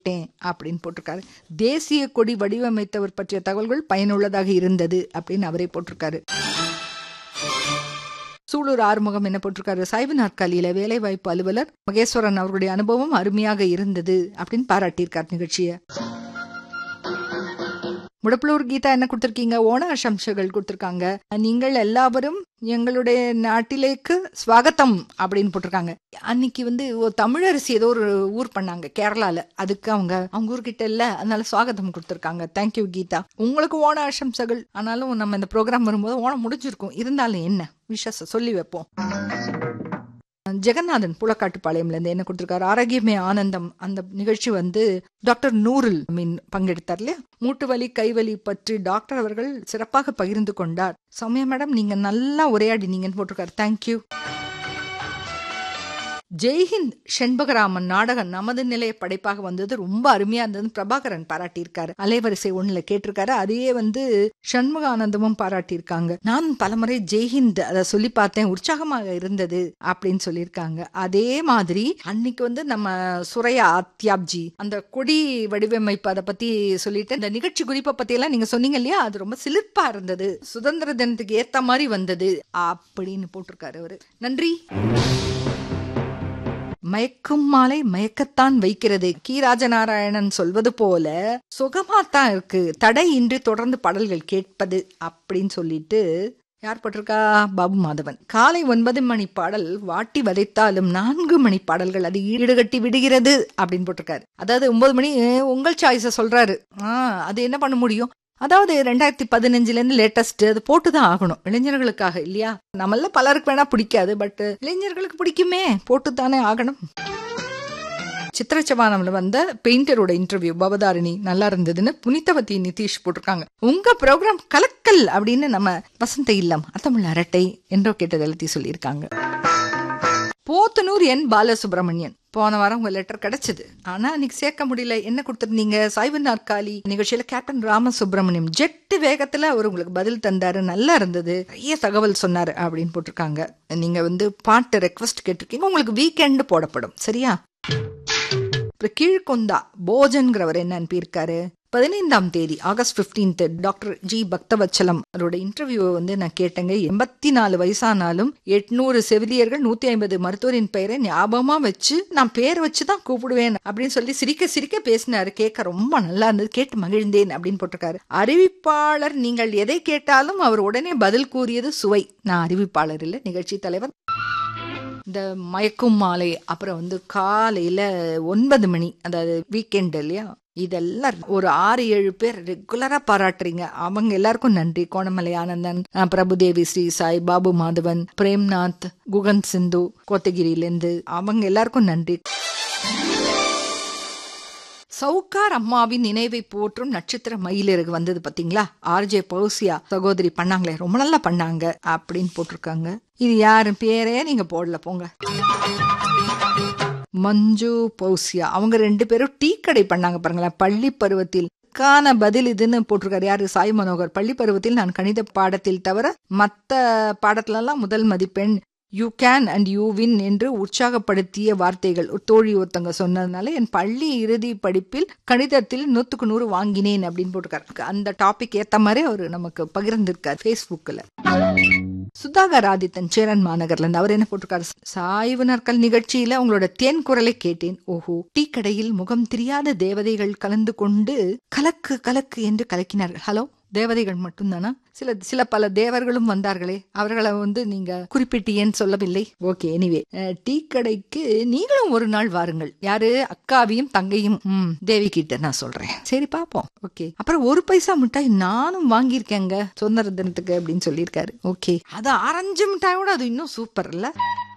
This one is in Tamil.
விட்டேன் அப்படின்னு போட்டிருக்காரு தேசிய கொடி வடிவமைத்தவர் பற்றிய தகவல்கள் பயனுள்ளதாக இருந்தது அப்படின்னு அவரே போட்டிருக்காரு சூலூர் ஆறுமுகம் என்ன போட்டிருக்காரு சைவ நாற்காலியில வேலைவாய்ப்பு அலுவலர் மகேஸ்வரன் அவர்களுடைய அனுபவம் அருமையாக இருந்தது அப்படின்னு பாராட்டியிருக்கார் நிகழ்ச்சியை முடப்புலூர் கீதா என்ன கொடுத்துருக்கீங்க ஓண ஆசம்சங்கள் கொடுத்துருக்காங்க நீங்கள் எல்லாவரும் எங்களுடைய நாட்டிலேக்கு ஸ்வாகத்தம் அப்படின்னு போட்டிருக்காங்க அன்னைக்கு வந்து ஒரு தமிழரசி ஏதோ ஒரு ஊர் பண்ணாங்க கேரளால அதுக்கு அவங்க அவங்க ஊர்கிட்ட இல்ல அதனால ஸ்வாகத்தம் கொடுத்துருக்காங்க தேங்க்யூ கீதா உங்களுக்கு ஓண ஆசம்சகள் ஆனாலும் நம்ம இந்த ப்ரோக்ராம் வரும்போது ஓணம் முடிஞ்சிருக்கும் இருந்தாலும் என்ன விஷஸ் சொல்லி வைப்போம் ஜெகநாதன் புலக்காட்டுப்பாளையம்ல இருந்து என்ன கொடுத்திருக்காரு ஆரோக்கியமே ஆனந்தம் அந்த நிகழ்ச்சி வந்து டாக்டர் நூருல் மீன் பங்கெடுத்தார் இல்லையா மூட்டு வலி கைவலி பற்றி டாக்டர் அவர்கள் சிறப்பாக பகிர்ந்து கொண்டார் சௌமியா மேடம் நீங்க நல்லா உரையாடினீங்கன்னு போட்டிருக்காரு தேங்க்யூ ஜெய்ஹிந்த் செண்பகராமன் நாடகம் நமது நிலைய படைப்பாக வந்தது ரொம்ப அருமையா இருந்தது பிரபாகரன் பாராட்டியிருக்காரு அலைவரிசை ஒண்ணுல கேட்டிருக்காரு அதையே வந்து சண்முக ஆனந்தமும் பாராட்டியிருக்காங்க நான் பலமுறை ஜெய்ஹிந்த் அதை சொல்லி பார்த்தேன் உற்சாகமாக இருந்தது அப்படின்னு சொல்லியிருக்காங்க அதே மாதிரி அன்னைக்கு வந்து நம்ம சுரையா ஆத்யாப்ஜி அந்த கொடி வடிவமைப்பு அதை பத்தி சொல்லிட்டு இந்த நிகழ்ச்சி குறிப்பை பத்தி எல்லாம் நீங்க சொன்னீங்க இல்லையா அது ரொம்ப சிலிர்ப்பா இருந்தது சுதந்திர தினத்துக்கு ஏத்த மாதிரி வந்தது அப்படின்னு போட்டிருக்காரு அவரு நன்றி மயக்கும் மாலை மயக்கத்தான் வைக்கிறது கி ராஜநாராயணன் சொல்வது போல சுகமாத்தான் இருக்கு தடை இன்றி தொடர்ந்து பாடல்கள் கேட்பது அப்படின்னு சொல்லிட்டு யார் போட்டிருக்கா பாபு மாதவன் காலை ஒன்பது மணி பாடல் வாட்டி வதைத்தாலும் நான்கு மணி பாடல்கள் அது ஈடுகட்டி விடுகிறது அப்படின்னு போட்டிருக்காரு அதாவது ஒன்பது மணி உங்கள் சாய்ஸ சொல்றாரு ஆஹ் அது என்ன பண்ண முடியும் அதாவது ரெண்டாயிரத்தி பதினஞ்சுல இருந்து லேட்டஸ்ட் அது போட்டுதான் ஆகணும் இளைஞர்களுக்காக இல்லையா நம்மள பலருக்கு வேணா பிடிக்காது பட் இளைஞர்களுக்கு பிடிக்குமே போட்டுத்தானே ஆகணும் சித்திரச்சவானம்ல வந்த பெயிண்டரோட இன்டர்வியூ பவதாரிணி நல்லா இருந்ததுன்னு புனிதவதி நிதிஷ் போட்டிருக்காங்க உங்க ப்ரோக்ராம் கலக்கல் அப்படின்னு நம்ம வசந்த இல்லம் அத்தமிழ் அரட்டை என்றோ கேட்டது எல்லாத்தையும் சொல்லியிருக்காங்க போத்தனூர் என் பாலசுப்ரமணியன் போன வாரம் உங்க லெட்டர் கிடைச்சது ஆனா இன்னைக்கு சேர்க்க முடியல என்ன கொடுத்துருந்தீங்க சைவ நாற்காலி நிகழ்ச்சியில கேப்டன் ராமசுப்ரமணியம் ஜெட்டு வேகத்துல அவர் உங்களுக்கு பதில் தந்தாரு நல்லா இருந்தது நிறைய தகவல் சொன்னாரு அப்படின்னு போட்டிருக்காங்க நீங்க வந்து பாட்டு ரெக்வஸ்ட் கேட்டிருக்கீங்க உங்களுக்கு வீக்கெண்ட் போடப்படும் சரியா அப்புறம் கீழ்கொந்தா போஜன்கிறவர் என்ன அனுப்பியிருக்காரு பதினைந்தாம் தேதி August fifteenth doctor G Bhaktavatsalam அவரோட இன்டர்வியூவை வந்து நான் கேட்டேங்க எண்பத்தி நாலு வயசானாலும் எட்நூறு செவிலியர்கள் நூத்தி ஐம்பது மருத்துவரின் பெயரை ஞாபகமா வச்சு நான் பேர் வச்சு தான் கூப்பிடுவேன் அப்படின்னு சொல்லி சிரிக்க சிரிக்க பேசினாரு கேட்க ரொம்ப நல்லா இருந்தது கேட்டு மகிழ்ந்தேன் அப்படின்னு போட்டிருக்காரு அறிவிப்பாளர் நீங்கள் எதை கேட்டாலும் அவர் உடனே பதில் கூறியது சுவை நான் அறிவிப்பாளர் இல்லை நிகழ்ச்சி தலைவர் இந்த மயக்கும் மாலை அப்புறம் வந்து காலையில ஒன்பது மணி அதாவது வீக்கெண்ட் இல்லையா இதெல்லாம் ஒரு ஆறு ஏழு பேர் ரெகுலரா பாராட்டுறீங்க அவங்க எல்லாருக்கும் நன்றி கோணமலை ஆனந்தன் பிரபுதேவி ஸ்ரீ சாய் பாபு மாதவன் பிரேம்நாத் குகன் சிந்து கோத்தகிரியிலேருந்து அவங்க எல்லாருக்கும் நன்றி சவுக்கார் அம்மாவின் நினைவை போற்றும் நட்சத்திர மயிலிறகு வந்தது பாத்தீங்களா ஆர்ஜே பௌசியா சகோதரி பண்ணாங்களே ரொம்ப நல்லா பண்ணாங்க அப்படின்னு போட்டிருக்காங்க இது யாரு பேரே நீங்க போடல போங்க மஞ்சு பௌசியா அவங்க ரெண்டு பேரும் டீ கடை பண்ணாங்க பாருங்களேன் பள்ளி பருவத்தில் கான பதில் இதுன்னு போட்டிருக்காரு யாரு சாய் மனோகர் பள்ளி பருவத்தில் நான் கணித பாடத்தில் தவிர மத்த பாடத்துலலாம் முதல் மதிப்பெண் you can and you win என்று உற்சாகப்படுத்திய வார்த்தைகள் தோழி ஒருத்தங்க சொன்னதுனால என் பள்ளி இறுதி படிப்பில் கணிதத்தில் நூத்துக்கு நூறு வாங்கினேன் அப்படின்னு போட்டிருக்காரு அந்த டாபிக் ஏத்த மாதிரி அவர் நமக்கு பகிர்ந்திருக்காரு ஃபேஸ்புக்கில் சுதாகர் ஆதித்தன் சேரன் மாநகர்ல இருந்து அவர் என்ன போட்டிருக்காரு சாய்வு நாட்கள் நிகழ்ச்சியில உங்களோட தேன் குரலை கேட்டேன் ஓஹோ டீ கடையில் முகம் தெரியாத தேவதைகள் கலந்து கொண்டு கலக்கு கலக்கு என்று கலக்கினார்கள் ஹலோ தேவதைகள் மட்டும்தானா சில சில பல தேவர்களும் வந்தார்களே அவர்களை வந்து நீங்க குறிப்பிட்டீங்கன்னு சொல்லவில்லை ஓகே எனிவே டீ கடைக்கு நீங்களும் ஒரு நாள் வாருங்கள் யாரு அக்காவையும் தங்கையும் ம் தேவி கிட்ட நான் சொல்றேன் சரி பாப்போம் ஓகே அப்புறம் ஒரு பைசா மிட்டாய் நானும் வாங்கியிருக்கேங்க சுதந்திர தினத்துக்கு அப்படின்னு சொல்லியிருக்காரு ஓகே அது ஆரஞ்சு மிட்டாயோட அது இன்னும் சூப்பர் இல்ல